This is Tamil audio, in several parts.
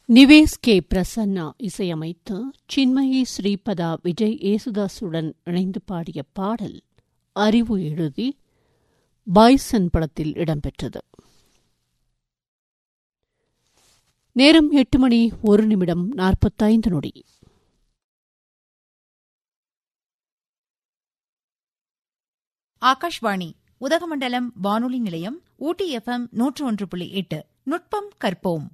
நிவேஸ் கே பிரசன்னா இசையமைத்து சின்மயி ஸ்ரீபதா விஜய் ஏசுதாசுடன் இணைந்து பாடிய பாடல் அறிவு எழுதி பாய்சன் படத்தில் இடம்பெற்றது நேரம் எட்டு மணி ஒரு நிமிடம் நாற்பத்தைந்து நொடி ஆகாஷ்வாணி உதகமண்டலம் வானொலி நிலையம் ஊட்டி எஃப்எம் நூற்று ஒன்று புள்ளி எட்டு நுட்பம் கற்போம்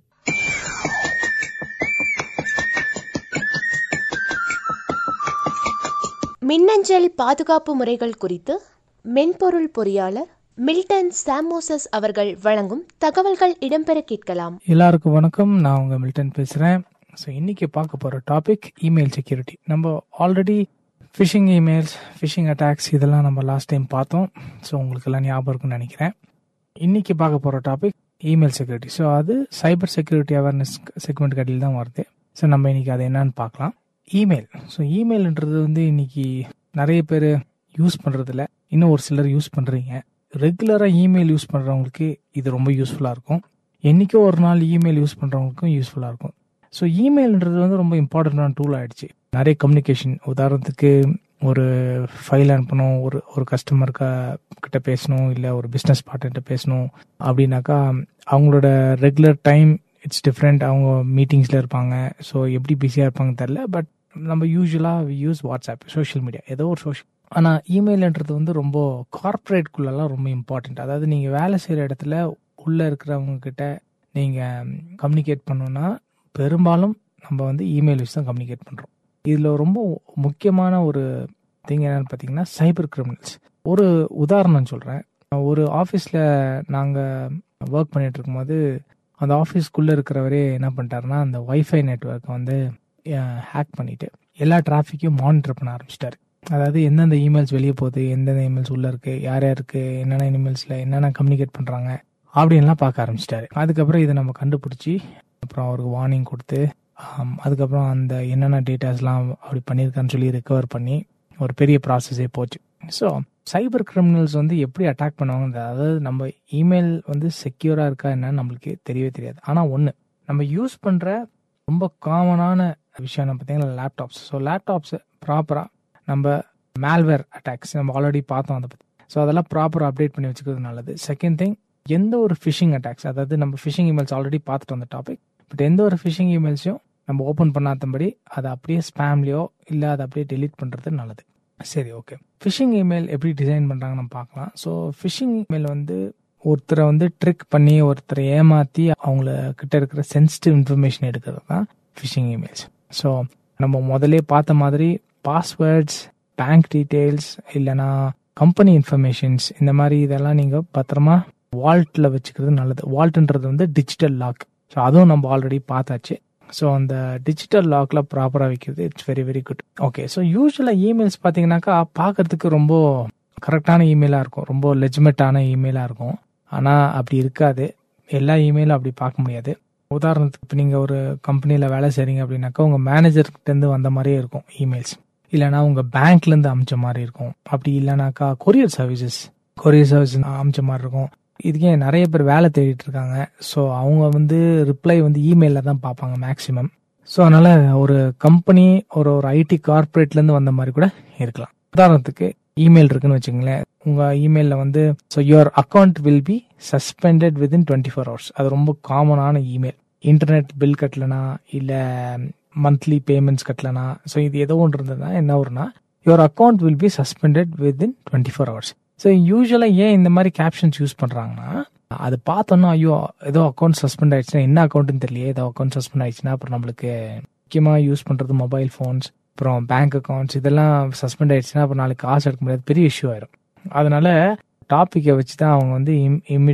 மின்னஞ்சல் பாதுகாப்பு முறைகள் குறித்து மென்பொருள் பொறியாளர் மில்டன் சாமோசஸ் அவர்கள் வழங்கும் தகவல்கள் இடம்பெற கேட்கலாம் எல்லாருக்கும் வணக்கம் நான் உங்க மில்டன் பேசுறேன் ஸோ இன்னைக்கு பார்க்க போற டாபிக் இமெயில் செக்யூரிட்டி நம்ம already phishing emails phishing attacks இதெல்லாம் நம்ம லாஸ்ட் டைம் பார்த்தோம் ஸோ உங்களுக்கு எல்லாம் ஞாபகம் இருக்கும்னு நினைக்கிறேன் இன்னைக்கு பார்க்க போற டாபிக் இமெயில் செக்யூரிட்டி ஸோ அது சைபர் செக்யூரிட்டி அவேர்னஸ் செக்மெண்ட் கடையில் தான் வருது ஸோ நம்ம இன்னைக்கு அது என்னன்னு பார்க்கலாம் இமெயில் ஸோ இமெயில்ன்றது வந்து இன்னைக்கு நிறைய பேர் யூஸ் பண்றதில்ல இன்னும் ஒரு சிலர் யூஸ் பண்றீங்க ரெகுலராக இமெயில் யூஸ் பண்ணுறவங்களுக்கு இது ரொம்ப யூஸ்ஃபுல்லாக இருக்கும் என்றைக்கோ ஒரு நாள் இமெயில் யூஸ் பண்ணுறவங்களுக்கும் யூஸ்ஃபுல்லாக இருக்கும் ஸோ இமெயில்ன்றது வந்து ரொம்ப இம்பார்ட்டண்ட்டான டூல் ஆயிடுச்சு நிறைய கம்யூனிகேஷன் உதாரணத்துக்கு ஒரு ஃபைல் அனுப்பணும் ஒரு ஒரு கஸ்டமருக்கு கிட்ட பேசணும் இல்லை ஒரு பிஸ்னஸ் பார்ட்னர்கிட்ட பேசணும் அப்படின்னாக்கா அவங்களோட ரெகுலர் டைம் இட்ஸ் டிஃப்ரெண்ட் அவங்க மீட்டிங்ஸில் இருப்பாங்க ஸோ எப்படி பிஸியாக இருப்பாங்க தெரில பட் நம்ம யூஸ்வலாக யூஸ் வாட்ஸ்அப் சோஷியல் மீடியா ஏதோ ஒரு சோஷியல் ஆனால் இமெயில்ன்றது வந்து ரொம்ப கார்ப்பரேட்குள்ளெல்லாம் ரொம்ப இம்பார்ட்டண்ட் அதாவது நீங்கள் வேலை செய்கிற இடத்துல உள்ளே இருக்கிறவங்க கிட்ட நீங்கள் கம்யூனிகேட் பண்ணணும்னா பெரும்பாலும் நம்ம வந்து இமெயில் வச்சு தான் கம்யூனிகேட் பண்ணுறோம் இதில் ரொம்ப முக்கியமான ஒரு திங் என்னன்னு பார்த்தீங்கன்னா சைபர் கிரிமினல்ஸ் ஒரு உதாரணம் சொல்கிறேன் ஒரு ஆஃபீஸில் நாங்கள் ஒர்க் பண்ணிட்டு இருக்கும்போது அந்த ஆஃபீஸ்க்குள்ளே இருக்கிறவரே என்ன பண்ணிட்டாருன்னா அந்த ஒய்ஃபை நெட்ஒர்க்கை வந்து ஹேக் பண்ணிட்டு எல்லா டிராஃபிக்கையும் மானிட்டர் பண்ண ஆரம்பிச்சிட்டாரு அதாவது எந்தெந்த இமெயில்ஸ் வெளியே போகுது எந்தெந்த இமெயில்ஸ் உள்ளே இருக்கு யார் யாருக்கு என்னென்ன இமெயில்ஸில் என்னென்ன கம்யூனிகேட் பண்ணுறாங்க அப்படின்லாம் பார்க்க ஆரம்பிச்சிட்டாரு அதுக்கப்புறம் இதை நம்ம கண்டுபிடிச்சி அப்புறம் அவருக்கு வார்னிங் கொடுத்து அதுக்கப்புறம் அந்த என்னென்ன டேட்டாஸ்லாம் அப்படி பண்ணியிருக்கான்னு சொல்லி ரெக்கவர் பண்ணி ஒரு பெரிய ப்ராசஸே போச்சு ஸோ சைபர் கிரிமினல்ஸ் வந்து எப்படி அட்டாக் பண்ணுவாங்க அதாவது நம்ம இமெயில் வந்து செக்யூராக இருக்கா என்னன்னு நம்மளுக்கு தெரியவே தெரியாது ஆனால் ஒன்று நம்ம யூஸ் பண்ணுற ரொம்ப காமனான விஷயம் என்ன பார்த்தீங்கன்னா லேப்டாப்ஸ் ஸோ லேப்டாப்ஸ் ப்ராப்பராக நம்ம மேல்வேர் அட்டாக்ஸ் நம்ம ஆல்ரெடி பார்த்தோம் அதை பற்றி ஸோ அதெல்லாம் ப்ராப்பராக அப்டேட் பண்ணி வச்சுக்கிறது நல்லது செகண்ட் திங் எந்த ஒரு ஃபிஷிங் அட்டாக்ஸ் அதாவது நம்ம ஃபிஷிங் இமெயில்ஸ் ஆல்ரெடி பார்த்துட்டு அந்த டாபிக் பட் எந்த ஒரு ஃபிஷிங் இமெயில்ஸையும் நம்ம ஓப்பன் பண்ணாதபடி அதை அப்படியே ஸ்பேம்லையோ இல்லை அதை அப்படியே டெலீட் பண்ணுறது நல்லது சரி ஓகே ஃபிஷிங் இமெயில் எப்படி டிசைன் பண்ணுறாங்க நம்ம பார்க்கலாம் ஸோ ஃபிஷிங் இமெயில் வந்து ஒருத்தரை வந்து ட்ரிக் பண்ணி ஒருத்தரை ஏமாற்றி அவங்கள கிட்ட இருக்கிற சென்சிட்டிவ் இன்ஃபர்மேஷன் எடுக்கிறது தான் ஃபிஷிங் இமெயில்ஸ் ஸோ நம்ம முதலே பார்த்த மாதிரி பாஸ்வேர்ட்ஸ் பேங்க் டீட்டெயில்ஸ் இல்லைனா கம்பெனி இன்ஃபர்மேஷன்ஸ் இந்த மாதிரி இதெல்லாம் நீங்கள் பத்திரமா வால்ட்டில் வச்சுக்கிறது நல்லது வால்ட்ன்றது வந்து டிஜிட்டல் லாக் ஸோ அதுவும் நம்ம ஆல்ரெடி பார்த்தாச்சு ஸோ அந்த டிஜிட்டல் லாக்ல ப்ராப்பராக வைக்கிறது it's very very good okay so யூஸ்வலாக இமெயில்ஸ் பார்த்தீங்கன்னாக்கா பார்க்கறதுக்கு ரொம்ப கரெக்டான இமெயிலாக இருக்கும் ரொம்ப லெஜ்மெட்டான இமெயிலாக இருக்கும் ஆனால் அப்படி இருக்காது எல்லா இமெயிலும் அப்படி பார்க்க முடியாது உதாரணத்துக்கு இப்போ நீங்கள் ஒரு கம்பெனியில் வேலை செய்கிறீங்க அப்படின்னாக்கா உங்கள் மேனேஜர்கிட்டேருந்து வந்த மாதிரியே இருக்கும் இமெயில்ஸ் இல்லைனா உங்கள் பேங்க்லேருந்து அமைச்ச மாதிரி இருக்கும் அப்படி இல்லைனாக்கா கொரியர் சர்வீசஸ் கொரியர் சர்வீஸ் அமைச்ச மாதிரி இருக்கும் இதுக்கே நிறைய பேர் வேலை தேடிட்டு இருக்காங்க ஸோ அவங்க வந்து ரிப்ளை வந்து இமெயிலில் தான் பார்ப்பாங்க மேக்ஸிமம் ஸோ அதனால ஒரு கம்பெனி ஒரு ஒரு ஐடி கார்பரேட்லேருந்து வந்த மாதிரி கூட இருக்கலாம் உதாரணத்துக்கு இமெயில் இருக்குன்னு வச்சுங்களேன் உங்கள் இமெயிலில் வந்து so your account will be suspended within twenty four hours அது ரொம்ப காமனான இமெயில் இன்டர்நெட் பில் கட்டலனா இல்லை மந்த்லி பேமெண்ட்ஸ் கட்டலனா ஸோ இது ஏதோ ஒன்று இருந்ததுன்னா என்ன வரும்னா your account will be suspended within twenty four hours so யூஸ்வலாக ஏன் இந்த மாதிரி கேப்ஷன்ஸ் யூஸ் பண்ணுறாங்கன்னா அது பார்த்தோன்னா ஐயோ ஏதோ அக்கௌண்ட் சஸ்பெண்ட் ஆயிடுச்சுன்னா என்ன அக்கௌண்ட்னு தெரியல ஏதோ அக்கௌண்ட் சஸ்பெண்ட் ஆயிடுச்சுன்னா அப்புறம் நம்மளுக்கு முக்கியமாக யூஸ் பண்ணுறது மொபைல் ஃபோன்ஸ் அப்புறம் பேங்க் அக்கௌண்ட்ஸ் இதெல்லாம் சஸ்பெண்ட் ஆயிடுச்சுன்னா அப்புறம் நாளைக்கு காசு எடுக்க முடியாது பெரிய இஷ்யூ ஆயிரும் அதனால டாப்பிக்கை வச்சு தான் அவங்க வந்து இம்